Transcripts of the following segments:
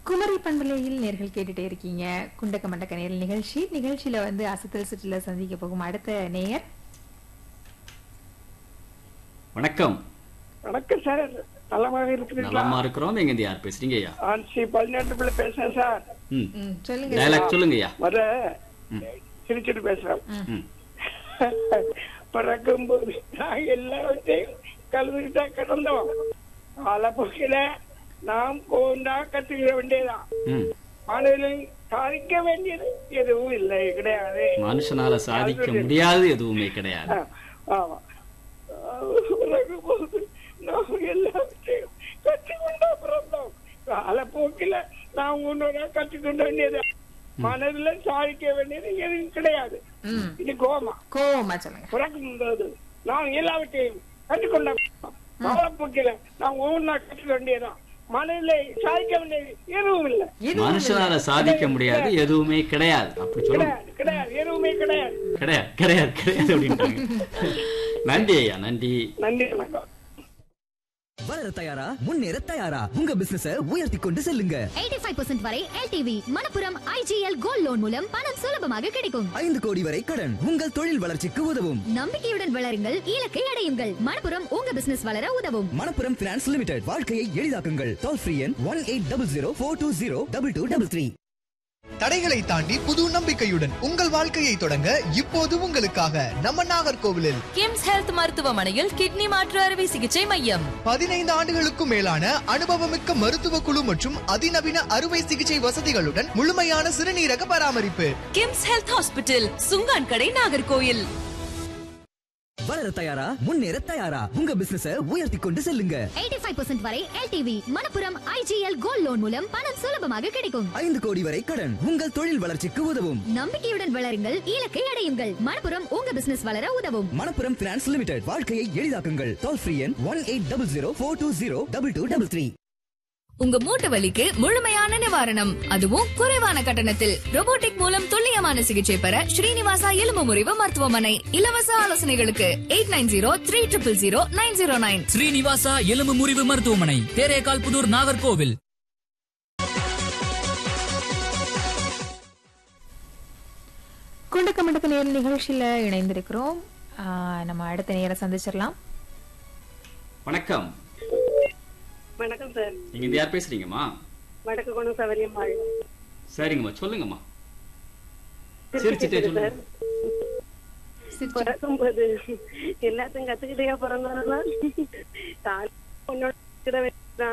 குமரி பண்பலையில் நேர்கள் கேட்டுட்டே இருக்கீங்க குண்டக்க மண்டக்க நேரல் நிகழ்ச்சி நிகழ்ச்சியில வந்து அசத்தல் சுற்றுல சந்திக்க போகும் அடுத்த நேயர் வணக்கம் வணக்கம் சார் நலமாக இருக்கிறீங்களா நலமா இருக்கிறோம் எங்க இருந்து யார் பேசுறீங்க ஐயா ஆன்சி பதினெட்டு பிள்ளை பேசுறேன் சார் ம் ம், சொல்லுங்க டயலாக் சொல்லுங்க ஐயா வர ம். சிரிச்சிட்டு பேசுறேன் ம் பிறக்கும்போது நான் எல்லாவற்றையும் கலந்துக்கிட்டா கிடந்தோம் காலப்போக்கில நாம் கோண்டா கத்துக்கிற வேண்டியதான் ம் மனதில் சாதிக்க வேண்டியது எதுவும் இல்லை கிடையாது மனுஷனால சாதிக்க முடியாது எதுவுமே கிடையாது ஆ, ஆமா பிறக்கும்போது நாம் எல்லாவற்றையும் கற்றுக்கொண்டா பிறந்தோம் காலப்போக்கில நாம் ஒன்னொரு கற்றுக்கொண்ட வேண்டியது மனதுல சாதிக்க வேண்டியது எதுவும் கிடையாது ம், இது கோமா கோவமா சொல்லுங்க பிறக்கும்போது நாம் எல்லாவற்றையும் கற்றுக்கொண்ட காலப்போக்கில நாம் ஒவ்வொன்றா கற்றுக்க வேண்டியதான் மனதில சாதிக்க வேண்டியது எதுவும் இல்லை எதுவும் மனுஷனால சாதிக்க முடியாது எதுவுமே கிடையாது அப்படி சொல்லுங்க கிடையாது கிடையாது எதுவுமே கிடையாது கிடையாது கிடையாது கிடையாது அப்படின்ட்டாங்க நன்றி ஐயா நன்றி நன்றி வணக்கம் வளர தயாரா முன்னேற தயாரா உங்க பிசினஸ உயர்த்தி கொண்டு செல்லுங்க 85% வரை LTV Manappuram IGL gold loan மூலம் பணம் சுலபமாக கிடைக்கும் ஐந்து கோடி வரை கடன் உங்கள் தொழில் வளர்ச்சிக்கு உதவும் நம்பிக்கையுடன் வளருங்கள் இலக்கை அடையுங்கள் மணப்புரம் உங்க பிசினஸ் வளர உதவும் மணப்புரம் பினான்ஸ் லிமிடெட் வாழ்க்கையை எளிதாக்குங்கள் டோல் ஃப்ரீ எண் one eight double zero four two zero double two double three தடைகளை தாண்டி புது நம்பிக்கையுடன் உங்கள் வாழ்க்கையை தொடங்க இப்போது உங்களுக்காக நம்ம நாகர்கோவிலில் கிம்ஸ் ஹெல்த் மருத்துவமனையில் கிட்னி மாற்று அறுவை சிகிச்சை மையம் பதினைந்து ஆண்டுகளுக்கும் மேலான அனுபவமிக்க மருத்துவ குழு மற்றும் அதிநவீன அறுவை சிகிச்சை வசதிகளுடன் முழுமையான சிறுநீரக பராமரிப்பு கிம்ஸ் ஹெல்த் ஹாஸ்பிட்டல் சுங்கான் கடை நாகர்கோயில் வளர தயாரா முன்னேற தயாரா உங்க பிசினஸ உயர்த்தி கொண்டு செல்லுங்க 85% வரை LTV Manappuram IGL gold loan மூலம் பணம் சுலபமாக கிடைக்கும் ஐந்து கோடி வரை கடன் உங்கள் தொழில் வளர்ச்சிக்கு உதவும் நம்பிக்கையுடன் வளருங்கள் இலக்கை அடையுங்கள் மணப்புரம் உங்க பிசினஸ் வளர உதவும் மணப்புரம் பினான்ஸ் லிமிடெட் வாழ்க்கையை எளிதாக்குங்கள் டோல் ஃப்ரீ எண் one eight double zero four two zero double two double three உங்க மூட்டு வலிக்கு முழுமையான நிவாரணம் அதுவும் குறைவான கட்டணத்தில் robotic மூலம் துல்லியமான சிகிச்சை பெற ஸ்ரீனிவாசா எலும்பு முறிவு மருத்துவமனை இலவச ஆலோசனைகளுக்கு eight nine zero three triple zero nine zero nine Srinivasa எலும்பு முறிவு மருத்துவமனை தேரேகால் புதூர் நாகர்கோவில் குண்டக்க மண்டக்க நேரல் நிகழ்ச்சியில இணைந்திருக்கிறோம் ஆ, நம்ம அடுத்த நேர சந்திச்சிடலாம் வணக்கம் வணக்கம் சார் நீங்க இருந்து யார் பேசுறீங்கம்மா வடக்கு குணம் சவரியம்மாள் சரிங்கம்மா சொல்லுங்கம்மா சிரிச்சுட்டே சொல்லுங்க பிறக்கும்போது எல்லாத்தையும் கத்துக்கிட்டே பிறந்தோம்னா தான் உன்னோட கத்துக்கிட வேண்டியதுதான்.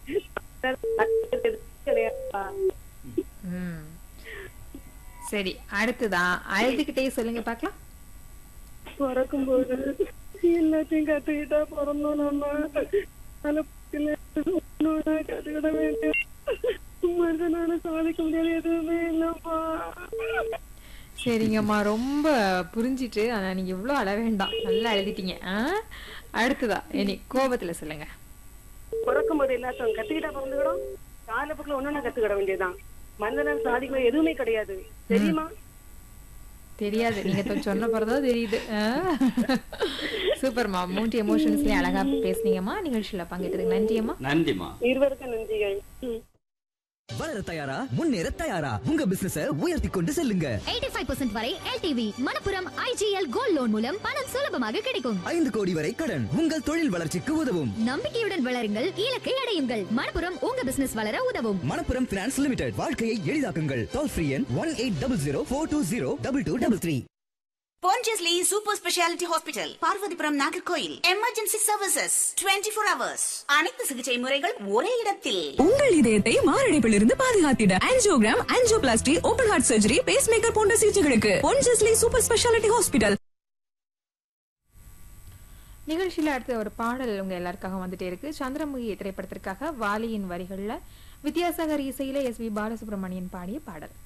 கிடையாதுப்பா. ம். சரி அடுத்ததான் அழுதுகிட்டே சொல்லுங்க பார்க்கலாம் பிறக்கும்போது எல்லாத்தையும் கத்துக்கிட்டா பிறந்தோம் நம்ம காலப்போக்கில ஒன்னொன்னா கத்துக்கிட வேண்டிய மனுஷனால சாதிக்க முடியாது எதுவுமே இல்லப்பா சரிங்கம்மா ரொம்ப புரிஞ்சிட்டு ஆனா நீங்க இவ்வளவு அழ வேண்டாம் நல்லா எழுதிட்டீங்க ஆ? அடுத்ததா இனி கோபத்துல சொல்லுங்க பிறக்கும் போது எல்லாத்தையும் கத்துக்கிட்டா பிறந்துக்கிடும் காலப்போக்கில் ஒன்னொன்னா கத்துக்கிட வேண்டியதுதான் மனிதனால் சாதிக்க எதுவுமே கிடையாது தெரியுமா தெரியாது நீங்க தொ- சொன்ன பிறதான் தெரியுது ஆ? சூப்பர்மா மூன்று எமோஷன்ஸ்லயும் அழகா பேசுனீங்கம்மா நிகழ்ச்சியில பங்கேற்றதுக்கு நன்றியம்மா நன்றிம்மா இருவருக்கும் நன்றிகள் ம். வளர தயாரா முன்னேற தயாரா உங்க பிசினஸ உயர்த்தி கொண்டு செல்லுங்க 85% வரை LTV Manappuram IGL gold loan மூலம் பணம் சுலபமாக கிடைக்கும் ஐந்து கோடி வரை கடன் உங்கள் தொழில் வளர்ச்சிக்கு உதவும் நம்பிக்கையுடன் வளருங்கள் இலக்கை அடையுங்கள் மணப்புரம் உங்க பிசினஸ் வளர உதவும் மணப்புரம் பினான்ஸ் லிமிடெட் வாழ்க்கையை எளிதாக்குங்கள் டோல் ஃப்ரீ எண் one eight double zero four two zero double two double three Pondicherry super speciality hospital Parvathipuram Nagercoil emergency services 24 four hours அனைத்து சிகிச்சை முறைகள் ஒரே இடத்தில் உங்கள் இதயத்தை மாரடைப்பிலிருந்து பாதுகாத்திட angiogram angioplasty open heart surgery pacemaker போன்ற சிகிச்சைகளுக்கு பொன்ஜஸ்லி சூப்பர் ஸ்பெஷாலிட்டி ஹாஸ்பிட்டல் நிகழ்ச்சியில அடுத்த ஒரு பாடல் உங்க எல்லாருக்காக வந்துட்டே இருக்கு சந்திரமுகி திரைப்படத்திற்காக வாலியின் வரிகள்ல வித்யாசாகர் இசையில எஸ் வி பாலசுப்ரமணியன் பாடிய பாடல்